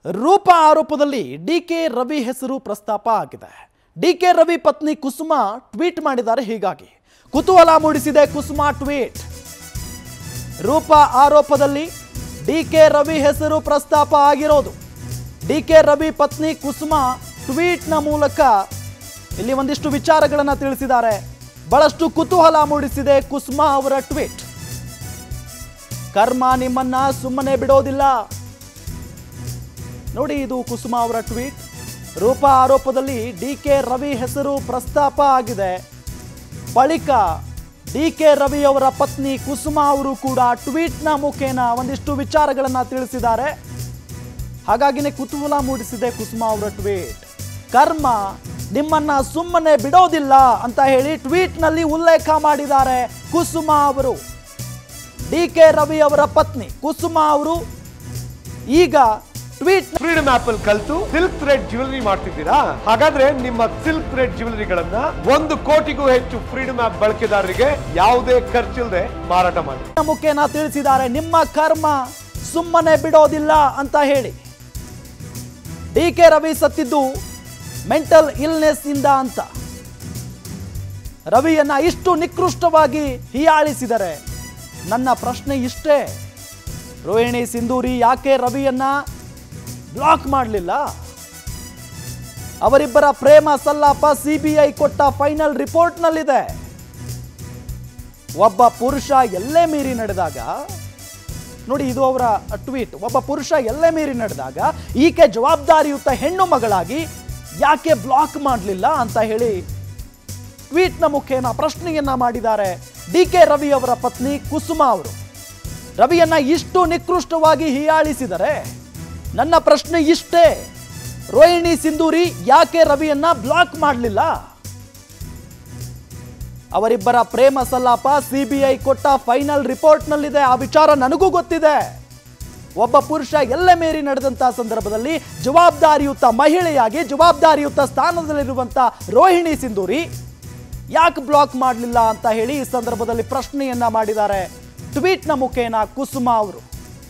ರೂಪ ಆರೋಪದಲ್ಲಿ D K Ravi ಹೆಸರು ಪ್ರಸ್ತಾಪ ಆಗಿದೆ ಡಿ ಕೆ ರವಿ ಪತ್ನಿ ಕುಸುಮ ಟ್ವೀಟ್ ಮಾಡಿದ್ದಾರೆ ಹೀಗಾಗಿ ಕುತೂಹಲ ಮೂಡಿಸಿದೆ ಕುಸುಮ ಟ್ವೀಟ್ ರೂಪ ಆರೋಪದಲ್ಲಿ ಡಿ ಕೆ ರವಿ ಹೆಸರು ಪ್ರಸ್ತಾಪ ಆಗಿರೋದು ಡಿ ಕೆ ರವಿ ಪತ್ನಿ ಕುಸುಮ ಟ್ವೀಟ್ನ ಮೂಲಕ ಇಲ್ಲಿ ಒಂದಿಷ್ಟು ವಿಚಾರಗಳನ್ನು ತಿಳಿಸಿದ್ದಾರೆ ಬಹಳಷ್ಟು ಕುತೂಹಲ ಮೂಡಿಸಿದೆ ಕುಸುಮ ಅವರ ಟ್ವೀಟ್ ಕರ್ಮ ನಿಮ್ಮನ್ನ ಸುಮ್ಮನೆ ಬಿಡೋದಿಲ್ಲ ನೋಡಿ ಇದು ಕುಸುಮ ಅವರ ಟ್ವೀಟ್ ರೂಪ ಆರೋಪದಲ್ಲಿ ಡಿ ಕೆ ರವಿ ಹೆಸರು ಪ್ರಸ್ತಾಪ ಆಗಿದೆ ಬಳಿಕ ಡಿ ಕೆ ರವಿ ಅವರ ಪತ್ನಿ ಕುಸುಮ ಅವರು ಕೂಡ ಟ್ವೀಟ್ನ ಮುಖೇನ ಒಂದಿಷ್ಟು ವಿಚಾರಗಳನ್ನು ತಿಳಿಸಿದ್ದಾರೆ ಹಾಗಾಗಿನೇ ಕುತೂಹಲ ಮೂಡಿಸಿದೆ ಕುಸುಮ ಅವರ ಟ್ವೀಟ್ ಕರ್ಮ ನಿಮ್ಮನ್ನ ಸುಮ್ಮನೆ ಬಿಡೋದಿಲ್ಲ ಅಂತ ಹೇಳಿ ಟ್ವೀಟ್ನಲ್ಲಿ ಉಲ್ಲೇಖ ಮಾಡಿದ್ದಾರೆ ಕುಸುಮ ಅವರು ಡಿ ಕೆ ರವಿ ಅವರ ಪತ್ನಿ ಕುಸುಮ ಅವರು ಈಗ ಟ್ವೀಟ್ ಫ್ರೀಡಮ್ ಆಪ್ ಅಲ್ಲಿ ಕಲ್ತು ಸಿಲ್ಕ್ ಥ್ರೆಡ್ ಜ್ಯುವೆಲರಿ ಮಾಡ್ತಿದ್ದೀರಾ ಹಾಗಾದ್ರೆ ನಿಮ್ಮ ಸಿಲ್ಕ್ ಥ್ರೆಡ್ ಜ್ಯುವೆಲರಿಗಳನ್ನ ಒಂದು ಕೋಟಿಗೂ ಹೆಚ್ಚು ಫ್ರೀಡಮ್ ಆಪ್ ಬಳಕೆದಾರರಿಗೆ ಯಾವುದೇ ಖರ್ಚಿಲ್ಲದೆ ಮಾರಾಟ ಮಾಡಿ ಮುಖೇನ ತಿಳಿಸಿದ್ದಾರೆ ನಿಮ್ಮ ಕರ್ಮ ಸುಮ್ಮನೆ ಬಿಡೋದಿಲ್ಲ ಅಂತ ಹೇಳಿ ಡಿ ಕೆ ರವಿ ಸತ್ತಿದ್ದು ಮೆಂಟಲ್ ಇಲ್ನೆಸ್ ಇಂದ ಅಂತ ರವಿಯನ್ನ ಇಷ್ಟು ನಿಕೃಷ್ಟವಾಗಿ ಹೀಯಾಳಿಸಿದರೆ ನನ್ನ ಪ್ರಶ್ನೆ ಇಷ್ಟೇ ರೋಹಿಣಿ ಸಿಂಧೂರಿ ಯಾಕೆ ರವಿಯನ್ನ ಬ್ಲಾಕ್ ಮಾಡಲಿಲ್ಲ ಅವರಿಬ್ಬರ ಪ್ರೇಮ ಸಲ್ಲಾಪ ಸಿಬಿಐ ಕೊಟ್ಟ ಫೈನಲ್ ರಿಪೋರ್ಟ್ನಲ್ಲಿದೆ ಒಬ್ಬ ಪುರುಷ ಎಲ್ಲೇ ಮೀರಿ ನಡೆದಾಗ ನೋಡಿ ಇದು ಅವರ ಟ್ವೀಟ್ ಒಬ್ಬ ಪುರುಷ ಎಲ್ಲೇ ಮೀರಿ ನಡೆದಾಗ ಈಕೆ ಜವಾಬ್ದಾರಿಯುತ ಹೆಣ್ಣು ಮಗಳಾಗಿ ಯಾಕೆ ಬ್ಲಾಕ್ ಮಾಡಲಿಲ್ಲ ಅಂತ ಹೇಳಿ ಟ್ವೀಟ್ನ ಮುಖೇನ ಪ್ರಶ್ನೆಯನ್ನ ಮಾಡಿದ್ದಾರೆ ಡಿ ಕೆ ರವಿ ಅವರ ಪತ್ನಿ ಕುಸುಮ ಅವರು ರವಿಯನ್ನ ಇಷ್ಟು ನಿಕೃಷ್ಟವಾಗಿ ಹೀಯಾಳಿಸಿದರೆ ನನ್ನ ಪ್ರಶ್ನೆ ಇಷ್ಟೇ ರೋಹಿಣಿ ಸಿಂಧೂರಿ ಯಾಕೆ ರವಿಯನ್ನ ಬ್ಲಾಕ್ ಮಾಡಲಿಲ್ಲ ಅವರಿಬ್ಬರ ಪ್ರೇಮ ಸಲ್ಲಾಪ ಸಿಬಿಐ ಕೊಟ್ಟ ಫೈನಲ್ ರಿಪೋರ್ಟ್ನಲ್ಲಿದೆ ಆ ವಿಚಾರ ನನಗೂ ಗೊತ್ತಿದೆ ಒಬ್ಬ ಪುರುಷ ಎಲ್ಲೇ ಮೇರಿ ನಡೆದಂತಹ ಸಂದರ್ಭದಲ್ಲಿ ಜವಾಬ್ದಾರಿಯುತ ಮಹಿಳೆಯಾಗಿ ಜವಾಬ್ದಾರಿಯುತ ಸ್ಥಾನದಲ್ಲಿರುವಂತ ರೋಹಿಣಿ ಸಿಂಧೂರಿ ಯಾಕೆ ಬ್ಲಾಕ್ ಮಾಡಲಿಲ್ಲ ಅಂತ ಹೇಳಿ ಈ ಸಂದರ್ಭದಲ್ಲಿ ಪ್ರಶ್ನೆಯನ್ನ ಮಾಡಿದ್ದಾರೆ ಟ್ವೀಟ್ನ ಮುಖೇನ ಕುಸುಮ ಅವರು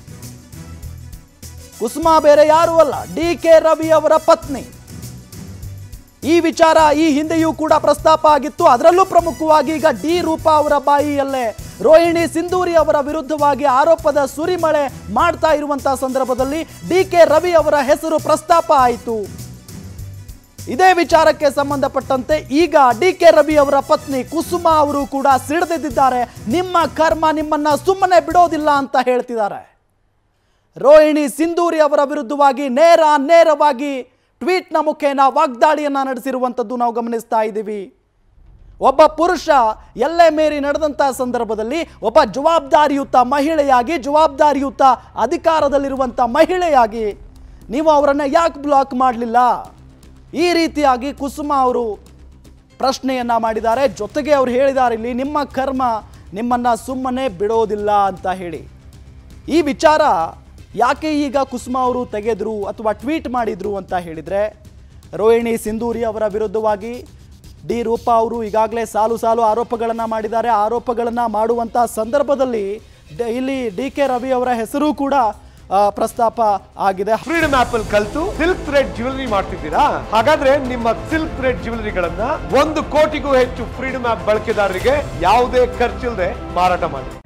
ಕುಸುಮ ಬೇರೆ ಯಾರೂ ಅಲ್ಲ ಡಿ ಕೆ ರವಿ ಅವರ ಪತ್ನಿ ಈ ವಿಚಾರ ಈ ಹಿಂದೆಯೂ ಕೂಡ ಪ್ರಸ್ತಾಪ ಆಗಿತ್ತು ಅದರಲ್ಲೂ ಪ್ರಮುಖವಾಗಿ ಈಗ ಡಿ ರೂಪಾ ಅವರ ಬಾಯಿಯಲ್ಲೇ ರೋಹಿಣಿ ಸಿಂಧೂರಿ ಅವರ ವಿರುದ್ಧವಾಗಿ ಆರೋಪದ ಸುರಿಮಳೆ ಮಾಡ್ತಾ ಇರುವಂತಹ ಸಂದರ್ಭದಲ್ಲಿ ಡಿ ಕೆ ರವಿ ಅವರ ಹೆಸರು ಪ್ರಸ್ತಾಪ ಆಯಿತು ಇದೇ ವಿಚಾರಕ್ಕೆ ಸಂಬಂಧಪಟ್ಟಂತೆ ಈಗ ಡಿ ಕೆ ರವಿ ಅವರ ಪತ್ನಿ ಕುಸುಮ ಅವರು ಕೂಡ ಸಿಡಿದಿದ್ದಾರೆ ನಿಮ್ಮ ಕರ್ಮ ನಿಮ್ಮನ್ನ ಸುಮ್ಮನೆ ಬಿಡೋದಿಲ್ಲ ಅಂತ ಹೇಳ್ತಿದ್ದಾರೆ ರೋಹಿಣಿ ಸಿಂಧೂರಿ ಅವರ ವಿರುದ್ಧವಾಗಿ ನೇರ ನೇರವಾಗಿ ಟ್ವೀಟ್ನ ಮುಖೇನ ವಾಗ್ದಾಳಿಯನ್ನ ನಡೆಸಿರುವಂಥದ್ದು ನಾವು ಗಮನಿಸ್ತಾ ಇದ್ದೀವಿ ಒಬ್ಬ ಪುರುಷ ಎಲ್ಲೇ ಮೇರಿ ನಡೆದಂತಹ ಸಂದರ್ಭದಲ್ಲಿ ಒಬ್ಬ ಜವಾಬ್ದಾರಿಯುತ ಮಹಿಳೆಯಾಗಿ ಜವಾಬ್ದಾರಿಯುತ ಅಧಿಕಾರದಲ್ಲಿರುವಂಥ ಮಹಿಳೆಯಾಗಿ ನೀವು ಅವರನ್ನು ಯಾಕೆ ಬ್ಲಾಕ್ ಮಾಡಲಿಲ್ಲ ಈ ರೀತಿಯಾಗಿ ಕುಸುಮ ಅವರು ಪ್ರಶ್ನೆಯನ್ನ ಮಾಡಿದ್ದಾರೆ ಜೊತೆಗೆ ಅವ್ರು ಹೇಳಿದ್ದಾರೆ ಇಲ್ಲಿ ನಿಮ್ಮ ಕರ್ಮ ನಿಮ್ಮನ್ನ ಸುಮ್ಮನೆ ಬಿಡೋದಿಲ್ಲ ಅಂತ ಹೇಳಿ ಈ ವಿಚಾರ ಯಾಕೆ ಈಗ ಕುಸುಮ ಅವರು ತೆಗೆದ್ರು ಅಥವಾ ಟ್ವೀಟ್ ಮಾಡಿದ್ರು ಅಂತ ಹೇಳಿದರೆ ರೋಹಿಣಿ ಸಿಂಧೂರಿ ಅವರ ವಿರುದ್ಧವಾಗಿ ಡಿ ರೂಪಾ ಅವರು ಈಗಾಗಲೇ ಸಾಲು ಸಾಲು ಆರೋಪಗಳನ್ನು ಮಾಡಿದ್ದಾರೆ ಆರೋಪಗಳನ್ನು ಮಾಡುವಂಥ ಸಂದರ್ಭದಲ್ಲಿ ಡ- ಇಲ್ಲಿ ಡಿ ಕೆ ರವಿ ಅವರ ಹೆಸರು ಕೂಡ ಆ, ಪ್ರಸ್ತಾಪ ಆಗಿದೆ ಫ್ರೀಡಮ್ ಆಪ್ ಅಲ್ಲಿ ಕಲ್ತು ಸಿಲ್ಕ್ ಥ್ರೆಡ್ ಜ್ಯುವೆಲರಿ ಮಾಡ್ತಿದ್ದೀರಾ ಹಾಗಾದ್ರೆ ನಿಮ್ಮ ಸಿಲ್ಕ್ ಥ್ರೆಡ್ ಜ್ಯುವೆಲರಿಗಳನ್ನ ಒಂದು ಕೋಟಿಗೂ ಹೆಚ್ಚು ಫ್ರೀಡಮ್ ಆಪ್ ಬಳಕೆದಾರರಿಗೆ ಯಾವುದೇ ಖರ್ಚಿಲ್ಲದೆ ಮಾರಾಟ ಮಾಡಿ